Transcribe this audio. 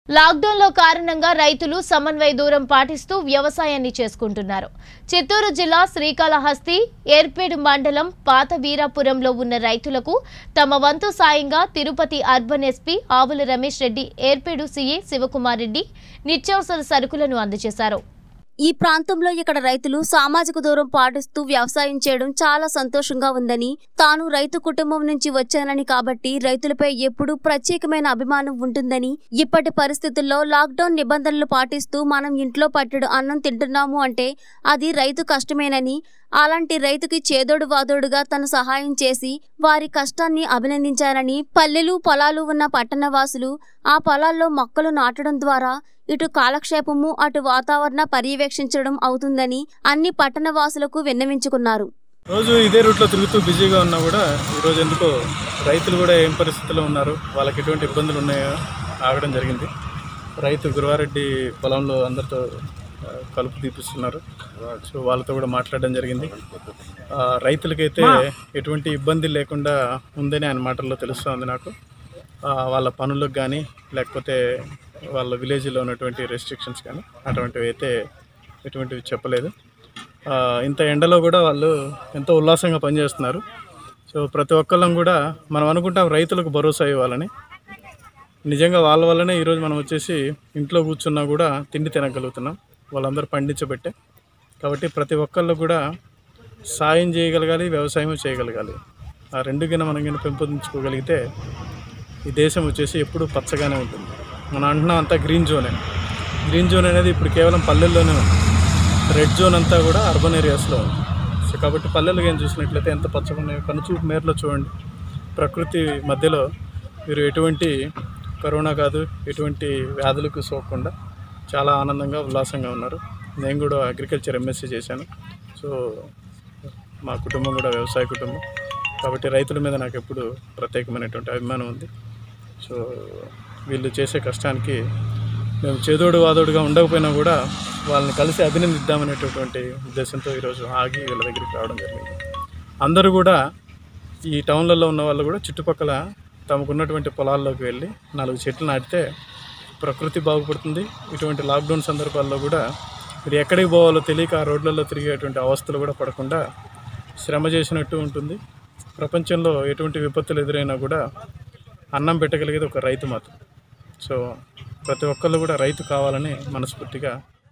లాక్డౌన్లో కారణంగా రైతులు సమన్వయ దూరం పాటిస్తూ వ్యవసాయాన్ని చేసుకుంటున్నారు చిత్తూరు జిల్లా శ్రీకాళహస్తి ఏర్పేడు మండలం పాత వీరాపురంలో ఉన్న రైతులకు తమ వంతు సాయంగా Tirupati urban SP Avula Ramesh Reddy Yerpedu CA Sivakumar Reddy నిత్యావసర సరుకులను అందజేశారు ఈ ప్రాంతంలో ఇక్కడ రైతులు సామాజిక దూరం పాటిస్తూ వ్యవసాయం చేయడం చాలా సంతోషంగా ఉందని తాను రైతు కుటుంబం నుంచి వచ్చానని కాబట్టి రైతులపై ఎప్పుడూ ప్రత్యేకమైన అభిమానం ఉంటుందని ఇప్పటి పరిస్థితుల్లో లాక్డౌన్ నిబంధనలు పాటిస్తూ మనం ఇంట్లో పట్టెడు అన్నం తింటున్నాము అంటే అది రైతు కష్టమేనని అలాంటి రైతుకి చేదోడు వాదోడుగా తను సహాయం చేసి వారి కష్టాన్ని అభినందించారని పల్లెలు పొలాలు ఉన్న పట్టణవాసులు ఆ పొలాల్లో మొక్కలు నాటడం ద్వారా ఇటు కాలక్షేపము అటు వాతావరణ పర్యవేక్షించడం అవుతుందని అన్ని పట్టణవాసులకు విన్నవించుకున్నారు రోజు ఇదే రూట్లో తిరుగుతూ బిజీగా ఉన్నా కూడా ఈరోజు ఎందుకో రైతులు కూడా ఏం పరిస్థితిలో ఉన్నారు వాళ్ళకి ఎటువంటి ఇబ్బందులు ఉన్నాయో ఆగడం జరిగింది రైతు గురువారెడ్డి పొలంలో అందరితో ఆ, కలుపు తీపిస్తున్నారు సో వాళ్ళతో కూడా మాట్లాడడం జరిగింది ఆ, రైతులకైతే ఎటువంటి ఇబ్బంది లేకుండా ఉందని ఆయన మాటల్లో తెలుస్తోంది నాకు ఆ, వాళ్ళ పనులకు కానీ లేకపోతే వాళ్ళ విలేజ్లో ఉన్నటువంటి రెస్ట్రిక్షన్స్ కానీ అటువంటివి అయితే ఎటువంటివి చెప్పలేదు ఆ, ఇంత ఎండలో కూడా వాళ్ళు ఎంతో ఉల్లాసంగా పనిచేస్తున్నారు సో ప్రతి ఒక్కళ్ళం కూడా మనం అనుకుంటాం రైతులకు భరోసా ఇవ్వాలని నిజంగా వాళ్ళ వల్లనే ఈరోజు మనం వచ్చేసి ఇంట్లో కూర్చున్నా కూడా తిండి తినగలుగుతున్నాం వాళ్ళందరూ పండించబట్టే కాబట్టి ప్రతి ఒక్కళ్ళు కూడా సాయం చేయగలగాలి వ్యవసాయం చేయగలగాలి ఆ రెండు గిన మనం గిన పెంపొందించుకోగలిగితే ఈ దేశం వచ్చేసి ఎప్పుడూ పచ్చగానే ఉంటుంది మనం అంటున్నాం అంతా గ్రీన్ జోనే గ్రీన్ జోన్ అనేది ఇప్పుడు కేవలం పల్లెల్లోనే ఉంది రెడ్ జోన్ అంతా కూడా అర్బన్ ఏరియాస్లో ఉంది సో కాబట్టి పల్లెలు ఏం చూసినట్లయితే ఎంత పచ్చగా ఉన్నాయో కనుచూపు మేరలో చూడండి ప్రకృతి మధ్యలో మీరు ఎటువంటి కరోనా కాదు ఎటువంటి వ్యాధులకు సోకకుండా చాలా ఆనందంగా ఉల్లాసంగా ఉన్నారు నేను కూడా అగ్రికల్చర్ ఎంఎస్సీ చేశాను సో మా కుటుంబం కూడా వ్యవసాయ కుటుంబం కాబట్టి రైతుల మీద నాకు ఎప్పుడు ప్రత్యేకమైనటువంటి అభిమానం ఉంది సో వీళ్ళు చేసే కష్టానికి మేము చేదోడు వాదోడుగా ఉండకపోయినా కూడా వాళ్ళని కలిసి అభినందిద్దామనేటటువంటి ఉద్దేశంతో ఈరోజు ఆగి వీళ్ళ దగ్గరికి రావడం జరిగింది అందరూ కూడా ఈ టౌన్లలో ఉన్న వాళ్ళు కూడా చుట్టుపక్కల తమకున్నటువంటి పొలాల్లోకి వెళ్ళి నాలుగు చెట్లు నాటితే ప్రకృతి బాగుపడుతుంది ఇటువంటి లాక్డౌన్ సందర్భాల్లో కూడా మీరు ఎక్కడికి పోవాలో తెలియక ఆ రోడ్లలో తిరిగేటువంటి అవస్థలు కూడా పడకుండా శ్రమ చేసినట్టు ఉంటుంది ప్రపంచంలో ఎటువంటి విపత్తులు ఎదురైనా కూడా అన్నం పెట్టగలిగేది ఒక రైతు మాత్రం సో ప్రతి ఒక్కళ్ళు కూడా రైతు కావాలని మనస్ఫూర్తిగా